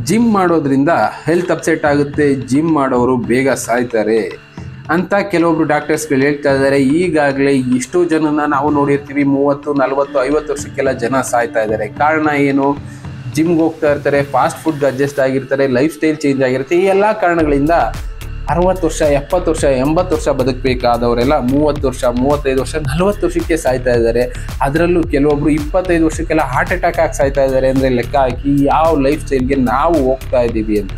gym ಮಾಡೋದ್ರಿಂದ health upset ಆಗುತ್ತೆ gym ಮಾಡೋರು ಬೇಗ ಸಾಯ್ತಾರೆ ಅಂತ ಕೆಲವೊಬ್ರು ಡಾಕ್ಟರ್ಸ್ಗಳು ಹೇಳ್ತಾ ಇದ್ದಾರೆ ಈಗಾಗಲೇ ಎಷ್ಟೋ ಜನನ ನಾವು ನೋಡಿರ್ತೀವಿ ಮೂವತ್ತು ನಲವತ್ತು ಐವತ್ತು ವರ್ಷಕ್ಕೆಲ್ಲ ಜನ ಸಾಯ್ತಾ ಇದ್ದಾರೆ ಕಾರಣ ಏನು ಜಿಮ್ಗೆ ಹೋಗ್ತಾ ಇರ್ತಾರೆ ಫಾಸ್ಟ್ ಫುಡ್ಗೆ ಅಡ್ಜಸ್ಟ್ ಆಗಿರ್ತಾರೆ ಲೈಫ್ ಸ್ಟೈಲ್ ಚೇಂಜ್ ಆಗಿರುತ್ತೆ ಈ ಎಲ್ಲ ಕಾರಣಗಳಿಂದ ಅರವತ್ತು ವರ್ಷ ಎಪ್ಪತ್ತು ವರ್ಷ ಎಂಬತ್ತು ವರ್ಷ ಬದುಕಬೇಕಾದವರೆಲ್ಲ ಮೂವತ್ತು ವರ್ಷ ಮೂವತ್ತೈದು ವರ್ಷ ನಲವತ್ತು ವರ್ಷಕ್ಕೆ ಸಾಯ್ತಾ ಇದ್ದಾರೆ ಅದರಲ್ಲೂ ಕೆಲವೊಬ್ರು ಇಪ್ಪತ್ತೈದು ವರ್ಷಕ್ಕೆಲ್ಲ ಹಾರ್ಟ್ ಅಟ್ಯಾಕ್ ಆಗಿ ಸಾಯ್ತಾ ಇದ್ದಾರೆ ಅಂದರೆ ಲೆಕ್ಕ ಹಾಕಿ ಯಾವ ಲೈಫ್ ಸ್ಟೈಲ್ಗೆ ನಾವು ಹೋಗ್ತಾ ಇದ್ದೀವಿ ಅಂತ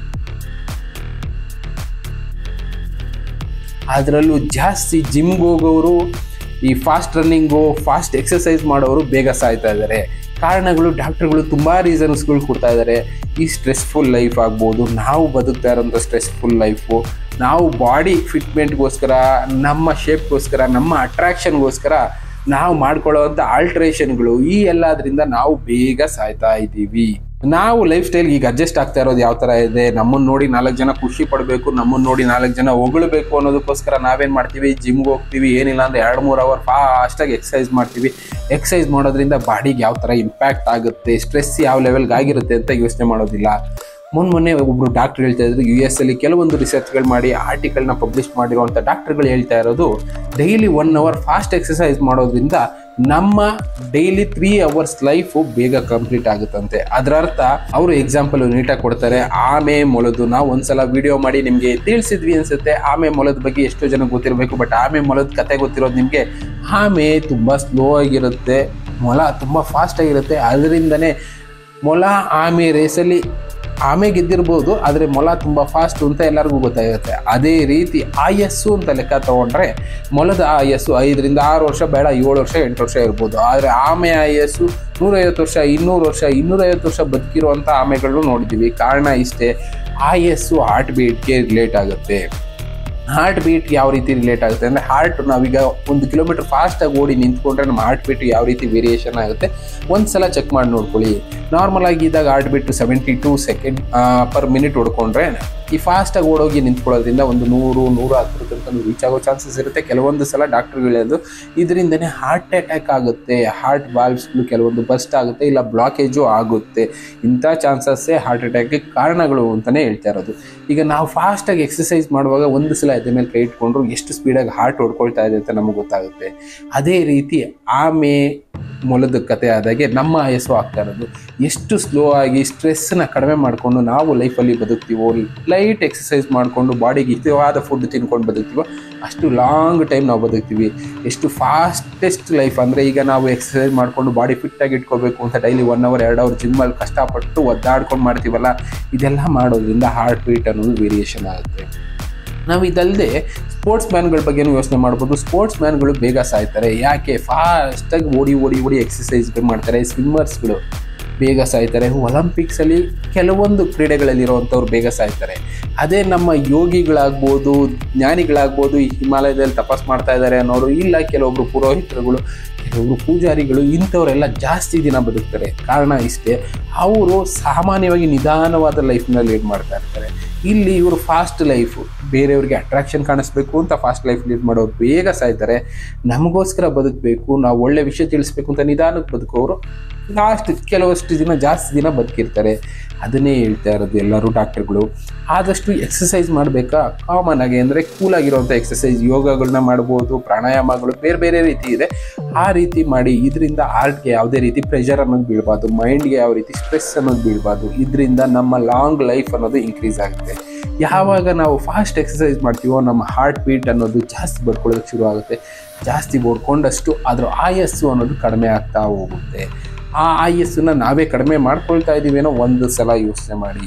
ಅದರಲ್ಲೂ ಜಾಸ್ತಿ ಜಿಮ್ಗೆ ಹೋಗೋರು ಈ ಫಾಸ್ಟ್ ರನ್ನಿಂಗು ಫಾಸ್ಟ್ ಎಕ್ಸಸೈಸ್ ಮಾಡೋರು ಬೇಗ ಸಾಯ್ತಾ ಇದ್ದಾರೆ ಕಾರಣಗಳು ಡಾಕ್ಟರ್ಗಳು ತುಂಬ ರೀಸನ್ಸ್ಗಳು ಕೊಡ್ತಾ ಇದ್ದಾರೆ ಈ ಸ್ಟ್ರೆಸ್ಫುಲ್ ಲೈಫ್ ಆಗ್ಬೋದು ನಾವು ಬದುಕ್ತಾ ಇರೋಂಥ ಸ್ಟ್ರೆಸ್ಫುಲ್ ಲೈಫು ನಾವು ಬಾಡಿ ಫಿಟ್ಮೆಂಟ್ಗೋಸ್ಕರ ನಮ್ಮ ಶೇಪ್ಗೋಸ್ಕರ ನಮ್ಮ ಅಟ್ರಾಕ್ಷನ್ಗೋಸ್ಕರ ನಾವು ಮಾಡ್ಕೊಳ್ಳೋವಂಥ ಆಲ್ಟ್ರೇಷನ್ಗಳು ಈ ಎಲ್ಲದರಿಂದ ನಾವು ಬೇಗ ಸಾಯ್ತಾ ಇದ್ದೀವಿ ನಾವು ಲೈಫ್ ಸ್ಟೈಲ್ ಈಗ ಅಡ್ಜಸ್ಟ್ ಆಗ್ತಾ ಇರೋದು ಯಾವ ಥರ ಇದೆ ನಮ್ಮನ್ನು ನೋಡಿ ನಾಲ್ಕು ಜನ ಖುಷಿ ಪಡಬೇಕು ನಮ್ಮನ್ನು ನೋಡಿ ನಾಲ್ಕು ಜನ ಹೊಗಳಬೇಕು ಅನ್ನೋದಕ್ಕೋಸ್ಕರ ನಾವೇನು ಮಾಡ್ತೀವಿ ಜಿಮ್ಗೆ ಹೋಗ್ತೀವಿ ಏನಿಲ್ಲ ಅಂದರೆ ಎರಡು ಮೂರು ಅವರ್ ಫಾಸ್ಟಾಗಿ ಎಕ್ಸಸೈಸ್ ಮಾಡ್ತೀವಿ ಎಕ್ಸಸೈಸ್ ಮಾಡೋದ್ರಿಂದ ಬಾಡಿಗೆ ಯಾವ ಥರ ಇಂಪ್ಯಾಕ್ಟ್ ಆಗುತ್ತೆ ಸ್ಟ್ರೆಸ್ ಯಾವ ಲೆವೆಲ್ಗೆ ಆಗಿರುತ್ತೆ ಅಂತ ಯೋಚನೆ ಮಾಡೋದಿಲ್ಲ ಮೊನ್ನೆ ಮೊನ್ನೆ ಒಬ್ಬರು ಡಾಕ್ಟರ್ ಹೇಳ್ತಾ ಇದ್ರು ಯು ಎಸ್ ಅಲ್ಲಿ ಕೆಲವೊಂದು ರಿಸರ್ಚ್ಗಳು ಮಾಡಿ ಆರ್ಟಿಕಲ್ನ ಪಬ್ಲಿಷ್ ಮಾಡಿರುವಂಥ ಡಾಕ್ಟರ್ಗಳು ಹೇಳ್ತಾ ಇರೋದು daily one hour fast exercise ಮಾಡೋದ್ರಿಂದ ನಮ್ಮ ಡೈಲಿ ತ್ರೀ ಅವರ್ಸ್ ಲೈಫು ಬೇಗ ಕಂಪ್ಲೀಟ್ ಆಗುತ್ತಂತೆ ಅದರ ಅರ್ಥ ಅವರು ಎಕ್ಸಾಂಪಲ್ ನೀಟಾಗಿ ಕೊಡ್ತಾರೆ ಆಮೆ ಮೊಲದು ನಾವು ಒಂದ್ಸಲ ವಿಡಿಯೋ ಮಾಡಿ ನಿಮಗೆ ತಿಳಿಸಿದ್ವಿ ಅನ್ಸುತ್ತೆ ಆಮೆ ಮೊಲದ ಬಗ್ಗೆ ಎಷ್ಟೋ ಜನ ಗೊತ್ತಿರಬೇಕು ಬಟ್ ಆಮೆ ಮೊಲದ ಕತೆ ಗೊತ್ತಿರೋದು ನಿಮಗೆ ಆಮೆ ತುಂಬ ಸ್ಲೋ ಆಗಿರುತ್ತೆ ಮೊಲ ತುಂಬ ಫಾಸ್ಟ್ ಆಗಿರುತ್ತೆ ಅದರಿಂದನೇ ಮೊಲ ಆಮೆ ರೇಸಲ್ಲಿ ಆಮೆ ಗೆದ್ದಿರ್ಬೋದು ಆದರೆ ಮೊಲ ತುಂಬ ಫಾಸ್ಟು ಅಂತ ಎಲ್ಲರಿಗೂ ಗೊತ್ತಾಗುತ್ತೆ ಅದೇ ರೀತಿ ಆಯಸ್ಸು ಅಂತ ಲೆಕ್ಕ ತಗೊಂಡ್ರೆ ಮೊಲದ ಆಯಸ್ಸು ಐದರಿಂದ ಆರು ವರ್ಷ ಬೇಡ ಏಳು ವರ್ಷ ಎಂಟು ವರ್ಷ ಇರ್ಬೋದು ಆದರೆ ಆಮೆ ಆಯಸ್ಸು ನೂರೈವತ್ತು ವರ್ಷ ಇನ್ನೂರು ವರ್ಷ ಇನ್ನೂರೈವತ್ತು ವರ್ಷ ಬದುಕಿರುವಂಥ ಆಮೆಗಳನ್ನು ನೋಡಿದ್ದೀವಿ ಕಾರಣ ಇಷ್ಟೇ ಆಯಸ್ಸು ಹಾರ್ಟ್ ಬೀಟ್ಗೆ ರಿಲೇಟ್ ಆಗುತ್ತೆ ಹಾರ್ಟ್ ಬೀಟ್ ಯಾವ ರೀತಿ ರಿಲೇಟ್ ಆಗುತ್ತೆ ಅಂದರೆ ಹಾರ್ಟ್ ನಾವೀಗ ಒಂದು ಕಿಲೋಮೀಟರ್ ಫಾಸ್ಟಾಗಿ ಓಡಿ ನಿಂತ್ಕೊಂಡ್ರೆ ನಮ್ಮ ಹಾರ್ಟ್ ಬೀಟ್ ಯಾವ ರೀತಿ ವೇರಿಯೇಷನ್ ಆಗುತ್ತೆ ಒಂದು ಸಲ ಚೆಕ್ ಮಾಡಿ ನೋಡ್ಕೊಳ್ಳಿ ನಾರ್ಮಲ್ ಆಗಿ ಇದ್ದಾಗ heart beat seventy two second per minute ಹೊಡ್ಕೊಂಡ್ರೆ ಈ ಫಾಸ್ಟಾಗಿ ಓಡೋಗಿ ನಿಂತ್ಕೊಳ್ಳೋದ್ರಿಂದ ಒಂದು ನೂರು ನೂರ ಹತ್ತರ ತನಕ ರೀಚ್ ಆಗೋ ಚಾನ್ಸಸ್ ಇರುತ್ತೆ ಕೆಲವೊಂದು ಸಲ ಡಾಕ್ಟರ್ ಹೇಳೋದು ಇದರಿಂದನೇ ಹಾರ್ಟ್ ಅಟ್ಯಾಕ್ ಆಗುತ್ತೆ ಹಾರ್ಟ್ ವಾಲ್ವ್ಸ್ಗಳು ಕೆಲವೊಂದು ಬಸ್ಟ್ ಆಗುತ್ತೆ ಇಲ್ಲ ಬ್ಲಾಕೇಜು ಆಗುತ್ತೆ ಇಂಥ ಚಾನ್ಸಸ್ಸೇ ಹಾರ್ಟ್ ಅಟ್ಯಾಕ್ಗೆ ಕಾರಣಗಳು ಅಂತಲೇ ಹೇಳ್ತಾ ಇರೋದು ಈಗ ನಾವು ಫಾಸ್ಟಾಗಿ ಎಕ್ಸಸೈಸ್ ಮಾಡುವಾಗ ಒಂದು ಸಲ ಎದೆ ಮೇಲೆ ಕೈ ಇಟ್ಕೊಂಡ್ರು ಎಷ್ಟು ಸ್ಪೀಡಾಗಿ ಹಾರ್ಟ್ ಹೊಡ್ಕೊಳ್ತಾ ಇದೆ ಅಂತ ನಮಗೆ ಗೊತ್ತಾಗುತ್ತೆ ಅದೇ ರೀತಿ ಆಮೆ ಮೊಲದ ಕತೆ ಆದಾಗೆ ನಮ್ಮ ಆಯಸ್ಸು ಆಗ್ತಾ ಇರೋದು ಎಷ್ಟು ಸ್ಲೋ ಆಗಿ ಸ್ಟ್ರೆಸ್ನ ಕಡಿಮೆ ಮಾಡಿಕೊಂಡು ನಾವು ಲೈಫಲ್ಲಿ ಬದುಕ್ತೀವೋ ಲೈಟ್ ಎಕ್ಸಸೈಸ್ ಮಾಡಿಕೊಂಡು ಬಾಡಿಗೆ ಹಿತವಾದ ಫುಡ್ ತಿನ್ಕೊಂಡು ಬದುಕ್ತೀವೋ ಅಷ್ಟು ಲಾಂಗ್ ಟೈಮ್ ನಾವು ಬದುಕ್ತೀವಿ ಎಷ್ಟು ಫಾಸ್ಟೆಸ್ಟ್ ಲೈಫ್ ಅಂದರೆ ಈಗ ನಾವು ಎಕ್ಸಸೈಸ್ ಮಾಡಿಕೊಂಡು ಬಾಡಿ ಫಿಟ್ಟಾಗಿ ಇಟ್ಕೋಬೇಕು ಅಂತ ಡೈಲಿ ಒನ್ ಅವರ್ ಎರಡು ಅವರ್ ಜಿಮ್ಮಲ್ಲಿ ಕಷ್ಟಪಟ್ಟು ಒದ್ದಾಡ್ಕೊಂಡು ಮಾಡ್ತೀವಲ್ಲ ಇದೆಲ್ಲ ಮಾಡೋದ್ರಿಂದ ಹಾರ್ಟ್ ಬೀಟ್ ಅನ್ನೋದು ವೇರಿಯೇಷನ್ ಆಗುತ್ತೆ ನಾವು ಇದಲ್ಲದೆ ಸ್ಪೋರ್ಟ್ಸ್ ಮ್ಯಾನ್ಗಳ ಬಗ್ಗೆನೂ ಯೋಚನೆ ಮಾಡ್ಬೋದು ಸ್ಪೋರ್ಟ್ಸ್ ಮ್ಯಾನ್ಗಳು ಬೇಗ ಸಾಯ್ತಾರೆ ಯಾಕೆ ಫಾಸ್ಟಾಗಿ ಓಡಿ ಓಡಿ ಓಡಿ ಎಕ್ಸಸೈಸ್ಗಳು ಮಾಡ್ತಾರೆ ಸ್ವಿಮ್ಮರ್ಸ್ಗಳು ಬೇಗ ಸಾಯ್ತಾರೆ ಒಲಿಂಪಿಕ್ಸಲ್ಲಿ ಕೆಲವೊಂದು ಕ್ರೀಡೆಗಳಲ್ಲಿರುವಂಥವ್ರು ಬೇಗ ಸಾಯ್ತಾರೆ ಅದೇ ನಮ್ಮ ಯೋಗಿಗಳಾಗ್ಬೋದು ಜ್ಞಾನಿಗಳಾಗ್ಬೋದು ಈ ಹಿಮಾಲಯದಲ್ಲಿ ತಪಸ್ ಮಾಡ್ತಾ ಇದ್ದಾರೆ ಅನ್ನೋರು ಇಲ್ಲ ಕೆಲವೊಬ್ರು ಪುರೋಹಿತರುಗಳು ಕೆಲವೊಬ್ರು ಪೂಜಾರಿಗಳು ಇಂಥವರೆಲ್ಲ ಜಾಸ್ತಿ ದಿನ ಬದುಕ್ತಾರೆ ಕಾರಣ ಇಷ್ಟೇ ಅವರು ಸಾಮಾನ್ಯವಾಗಿ ನಿಧಾನವಾದ ಲೈಫ್ನ ಲೀಡ್ ಮಾಡ್ತಾ ಇರ್ತಾರೆ ಇಲ್ಲಿ ಇವರು ಫಾಸ್ಟ್ ಲೈಫು ಬೇರೆಯವ್ರಿಗೆ ಅಟ್ರಾಕ್ಷನ್ ಕಾಣಿಸ್ಬೇಕು ಅಂತ ಫಾಸ್ಟ್ ಲೈಫ್ ಲೀಡ್ ಮಾಡೋರು ಬೇಗ ಸಾಯ್ತಾರೆ ನಮಗೋಸ್ಕರ ಬದುಕಬೇಕು ನಾವು ಒಳ್ಳೆ ವಿಷಯ ತಿಳಿಸ್ಬೇಕು ಅಂತ ನಿಧಾನಕ್ಕೆ ಬದುಕೋರು ಲಾಸ್ಟ್ ಕೆಲವಷ್ಟು ದಿನ ಜಾಸ್ತಿ ದಿನ ಬದುಕಿರ್ತಾರೆ ಅದನ್ನೇ ಹೇಳ್ತಾ ಇರೋದು ಎಲ್ಲರೂ ಡಾಕ್ಟರ್ಗಳು ಆದಷ್ಟು ಎಕ್ಸಸೈಸ್ ಮಾಡಬೇಕಾ ಕಾಮನ್ ಆಗಿ ಅಂದರೆ ಕೂಲಾಗಿರುವಂಥ ಎಕ್ಸಸೈಸ್ ಯೋಗಗಳನ್ನ ಮಾಡ್ಬೋದು ಪ್ರಾಣಾಯಾಮಗಳು ಬೇರೆ ಬೇರೆ ರೀತಿ ಇದೆ ಆ ರೀತಿ ಮಾಡಿ ಇದರಿಂದ ಹಾರ್ಟ್ಗೆ ಯಾವುದೇ ರೀತಿ ಪ್ರೆಷರ್ ಅನ್ನೋದು ಬೀಳಬಾರ್ದು ಮೈಂಡ್ಗೆ ಯಾವ ರೀತಿ ಸ್ಟ್ರೆಸ್ ಅನ್ನೋದು ಬೀಳಬಾರ್ದು ಇದರಿಂದ ನಮ್ಮ ಲಾಂಗ್ ಲೈಫ್ ಅನ್ನೋದು ಇನ್ಕ್ರೀಸ್ ಆಗುತ್ತೆ ಯಾವಾಗ ನಾವು ಫಾಸ್ಟ್ ಎಕ್ಸಸೈಸ್ ಮಾಡ್ತೀವೋ ನಮ್ಮ ಹಾರ್ಟ್ ಬೀಟ್ ಅನ್ನೋದು ಜಾಸ್ತಿ ಬಡ್ಕೊಳ್ಳೋದಕ್ಕೆ ಶುರು ಆಗುತ್ತೆ ಜಾಸ್ತಿ ಬಡ್ಕೊಂಡಷ್ಟು ಅದರ ಆಯಸ್ಸು ಅನ್ನೋದು ಕಡಿಮೆ ಆಗ್ತಾ ಹೋಗುತ್ತೆ ಆ ಆಯಸ್ಸನ್ನ ನಾವೇ ಕಡಿಮೆ ಮಾಡ್ಕೊಳ್ತಾ ಇದ್ದೀವೇನೋ ಒಂದು ಸಲ ಯೋಚನೆ ಮಾಡಿ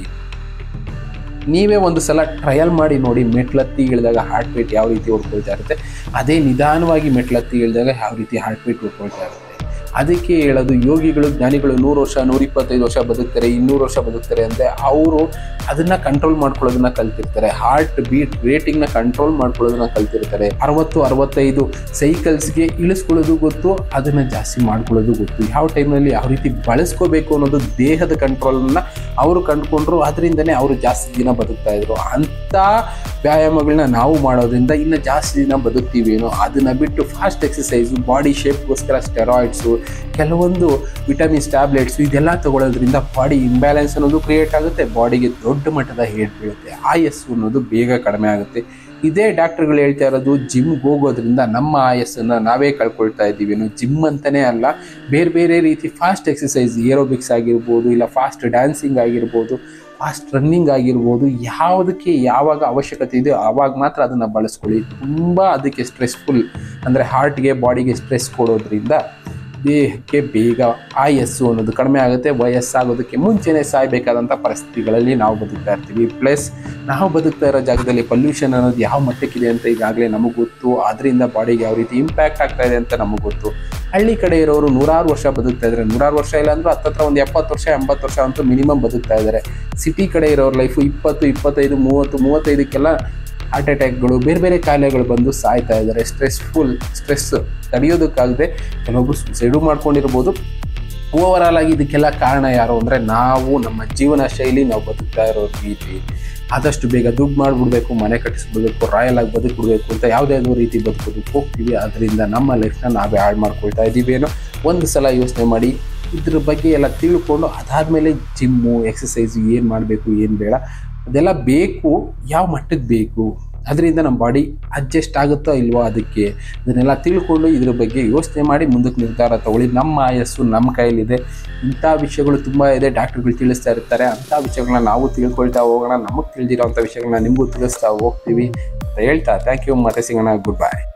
ನೀವೇ ಒಂದು ಸಲ ಟ್ರಯಲ್ ಮಾಡಿ ನೋಡಿ ಮೆಟ್ಲತ್ತಿ ಇಳಿದಾಗ ಹಾರ್ಟ್ ಬೀಟ್ ಯಾವ ರೀತಿ ಹೊಡ್ಕೊಳ್ತಾ ಇರುತ್ತೆ ಅದೇ ನಿಧಾನವಾಗಿ ಮೆಟ್ಲತ್ತಿ ಇಳಿದಾಗ ಯಾವ ರೀತಿ ಹಾರ್ಟ್ ಬೀಟ್ ಹೊಡ್ಕೊಳ್ತಾ ಇರುತ್ತೆ ಅದಕ್ಕೆ ಹೇಳೋದು ಯೋಗಿಗಳು ಜ್ಞಾನಿಗಳು ನೂರು ವರ್ಷ ನೂರಿಪ್ಪತ್ತೈದು ವರ್ಷ ಬದುಕ್ತಾರೆ ಇನ್ನೂರು ವರ್ಷ ಬದುಕ್ತಾರೆ ಅಂದರೆ ಅವರು ಅದನ್ನ ಕಂಟ್ರೋಲ್ ಮಾಡ್ಕೊಳ್ಳೋದನ್ನ ಕಲ್ತಿರ್ತಾರೆ ಹಾರ್ಟ್ ಬೀಟ್ ರೇಟಿಂಗ್ನ ಕಂಟ್ರೋಲ್ ಮಾಡ್ಕೊಳ್ಳೋದನ್ನ ಕಲ್ತಿರ್ತಾರೆ ಅರವತ್ತು ಅರವತ್ತೈದು ಸೈಕಲ್ಸ್ಗೆ ಇಳಿಸ್ಕೊಳ್ಳೋದು ಗೊತ್ತು ಅದನ್ನು ಜಾಸ್ತಿ ಮಾಡ್ಕೊಳ್ಳೋದು ಗೊತ್ತು ಯಾವ ಟೈಮ್ನಲ್ಲಿ ಯಾವ ರೀತಿ ಬಳಸ್ಕೋಬೇಕು ಅನ್ನೋದು ದೇಹದ ಕಂಟ್ರೋಲನ್ನ ಅವರು ಕಂಡುಕೊಂಡ್ರು ಅದರಿಂದನೇ ಅವರು ಜಾಸ್ತಿ ದಿನ ಬದುಕ್ತಾ ಇದ್ರು ಅಂಥ ವ್ಯಾಯಾಮಗಳನ್ನ ನಾವು ಮಾಡೋದ್ರಿಂದ ಇನ್ನು ಜಾಸ್ತಿ ದಿನ ಬದುಕ್ತೀವೇನೋ ಅದನ್ನು ಬಿಟ್ಟು ಫಾಸ್ಟ್ ಎಕ್ಸಸೈಸು ಬಾಡಿ ಶೇಪ್ಗೋಸ್ಕರ ಸ್ಟೆರಾಯ್ಡ್ಸು ಕೆಲವೊಂದು ವಿಟಮಿನ್ಸ್ ಟ್ಯಾಬ್ಲೆಟ್ಸು ಇದೆಲ್ಲ ತಗೊಳ್ಳೋದ್ರಿಂದ ಬಾಡಿ ಇಂಬ್ಯಾಲೆನ್ಸ್ ಅನ್ನೋದು ಕ್ರಿಯೇಟ್ ಆಗುತ್ತೆ ಬಾಡಿಗೆ ದೊಡ್ಡ ಮಟ್ಟದ ಹೇಟ್ ಬೀಳುತ್ತೆ ಆಯಸ್ಸು ಅನ್ನೋದು ಬೇಗ ಕಡಿಮೆ ಆಗುತ್ತೆ ಇದೇ ಡಾಕ್ಟರ್ಗಳು ಹೇಳ್ತಾ ಇರೋದು ಜಿಮ್ಗೆ ಹೋಗೋದ್ರಿಂದ ನಮ್ಮ ಆಯಸ್ಸನ್ನು ನಾವೇ ಕಳ್ಕೊಳ್ತಾ ಇದ್ದೀವಿ ಜಿಮ್ ಅಂತಲೇ ಅಲ್ಲ ಬೇರೆ ಬೇರೆ ರೀತಿ ಫಾಸ್ಟ್ ಎಕ್ಸಸೈಸ್ ಏರೋಬಿಕ್ಸ್ ಆಗಿರ್ಬೋದು ಇಲ್ಲ ಫಾಸ್ಟ್ ಡ್ಯಾನ್ಸಿಂಗ್ ಆಗಿರ್ಬೋದು ಫಾಸ್ಟ್ ರನ್ನಿಂಗ್ ಆಗಿರ್ಬೋದು ಯಾವುದಕ್ಕೆ ಯಾವಾಗ ಅವಶ್ಯಕತೆ ಇದೆಯೋ ಆವಾಗ ಮಾತ್ರ ಅದನ್ನು ಬಳಸ್ಕೊಳ್ಳಿ ತುಂಬ ಅದಕ್ಕೆ ಸ್ಟ್ರೆಸ್ಫುಲ್ ಅಂದರೆ ಹಾರ್ಟ್ಗೆ ಬಾಡಿಗೆ ಸ್ಟ್ರೆಸ್ ಕೊಡೋದ್ರಿಂದ ದೇಹಕ್ಕೆ ಬೇಗ ಆಯಸ್ಸು ಅನ್ನೋದು ಕಡಿಮೆ ಆಗುತ್ತೆ ವಯಸ್ಸಾಗೋದಕ್ಕೆ ಮುಂಚೆನೇ ಸಾಯಬೇಕಾದಂಥ ಪರಿಸ್ಥಿತಿಗಳಲ್ಲಿ ನಾವು ಬದುಕ್ತಾ ಇರ್ತೀವಿ ಪ್ಲಸ್ ನಾವು ಬದುಕ್ತಾ ಇರೋ ಜಾಗದಲ್ಲಿ ಪೊಲ್ಯೂಷನ್ ಅನ್ನೋದು ಯಾವ ಮಟ್ಟಕ್ಕಿದೆ ಅಂತ ಈಗಾಗಲೇ ನಮಗೆ ಗೊತ್ತು ಅದರಿಂದ ಬಾಡಿಗೆ ಯಾವ ರೀತಿ ಇಂಪ್ಯಾಕ್ಟ್ ಆಗ್ತಾ ಇದೆ ಅಂತ ನಮಗೆ ಗೊತ್ತು ಹಳ್ಳಿ ಕಡೆ ಇರೋರು ನೂರಾರು ವರ್ಷ ಬದುಕ್ತಾ ಇದ್ದಾರೆ ನೂರಾರು ವರ್ಷ ಇಲ್ಲ ಅಂದ್ರೂ ಹತ್ತತ್ರ ಒಂದು ಎಪ್ಪತ್ತು ವರ್ಷ ಎಂಬತ್ತು ವರ್ಷ ಅಂತೂ ಮಿನಿಮಮ್ ಬದುಕ್ತಾ ಇದ್ದಾರೆ ಸಿಟಿ ಕಡೆ ಇರೋರ ಲೈಫು ಇಪ್ಪತ್ತು ಇಪ್ಪತ್ತೈದು ಮೂವತ್ತು ಮೂವತ್ತೈದಕ್ಕೆಲ್ಲ ಹಾರ್ಟ್ ಅಟ್ಯಾಕ್ಗಳು ಬೇರೆ ಬೇರೆ ಕಾಯಿಲೆಗಳು ಬಂದು ಸಾಯ್ತಾ ಇದ್ದಾರೆ ಸ್ಟ್ರೆಸ್ಫುಲ್ ಸ್ಟ್ರೆಸ್ ತಡೆಯೋದಕ್ಕಾಗದೆ ಕೆಲವೊಬ್ರು ಸುಸೈಡು ಮಾಡ್ಕೊಂಡಿರ್ಬೋದು ಓವರಾಲ್ ಆಗಿ ಇದಕ್ಕೆಲ್ಲ ಕಾರಣ ಯಾರು ಅಂದರೆ ನಾವು ನಮ್ಮ ಜೀವನ ಶೈಲಿ ನಾವು ಬದುಕ್ತಾ ಇರೋ ರೀತಿ ಆದಷ್ಟು ಬೇಗ ದುಡ್ಡು ಮಾಡಿಬಿಡ್ಬೇಕು ಮನೆ ಕಟ್ಟಿಸ್ಬಿಡ್ಬೇಕು ರಾಯಲ್ ಆಗಿ ಬದುಕ್ಬಿಡ್ಬೇಕು ಅಂತ ಯಾವುದ್ಯಾವುದೋ ರೀತಿ ಬದುಕೋದಕ್ಕೆ ಹೋಗ್ತೀವಿ ಅದರಿಂದ ನಮ್ಮ ಲೈಫ್ನ ನಾವೇ ಹಾಳು ಮಾಡ್ಕೊಳ್ತಾ ಇದ್ದೀವಿ ಏನೋ ಒಂದು ಸಲ ಯೋಚನೆ ಮಾಡಿ ಇದ್ರ ಬಗ್ಗೆ ಎಲ್ಲ ತಿಳ್ಕೊಂಡು ಅದಾದಮೇಲೆ ಜಿಮ್ಮು ಎಕ್ಸಸೈಸು ಏನು ಮಾಡಬೇಕು ಏನು ಬೇಡ ಅದೆಲ್ಲ ಬೇಕು ಯಾವ ಮಟ್ಟಕ್ಕೆ ಬೇಕು ಅದರಿಂದ ನಮ್ಮ ಬಾಡಿ ಅಡ್ಜಸ್ಟ್ ಆಗುತ್ತೋ ಇಲ್ವೋ ಅದಕ್ಕೆ ಇದನ್ನೆಲ್ಲ ತಿಳ್ಕೊಂಡು ಇದ್ರ ಬಗ್ಗೆ ಯೋಚನೆ ಮಾಡಿ ಮುಂದಕ್ಕೆ ನಿರ್ಧಾರ ತಗೊಳ್ಳಿ ನಮ್ಮ ಆಯಸ್ಸು ನಮ್ಮ ಕೈಲಿದೆ ಇಂಥ ವಿಷಯಗಳು ತುಂಬ ಇದೆ ಡಾಕ್ಟರ್ಗಳು ತಿಳಿಸ್ತಾ ಇರ್ತಾರೆ ಅಂಥ ವಿಷಯಗಳನ್ನ ನಾವು ತಿಳ್ಕೊಳ್ತಾ ಹೋಗೋಣ ನಮಗೆ ತಿಳಿದಿರೋಂಥ ವಿಷಯಗಳನ್ನ ನಿಮಗೂ ತಿಳಿಸ್ತಾ ಹೋಗ್ತೀವಿ ಅಂತ ಹೇಳ್ತಾ ಥ್ಯಾಂಕ್ ಯು ಮತ್ತೆ ಸಿಗೋಣ ಗುಡ್ ಬೈ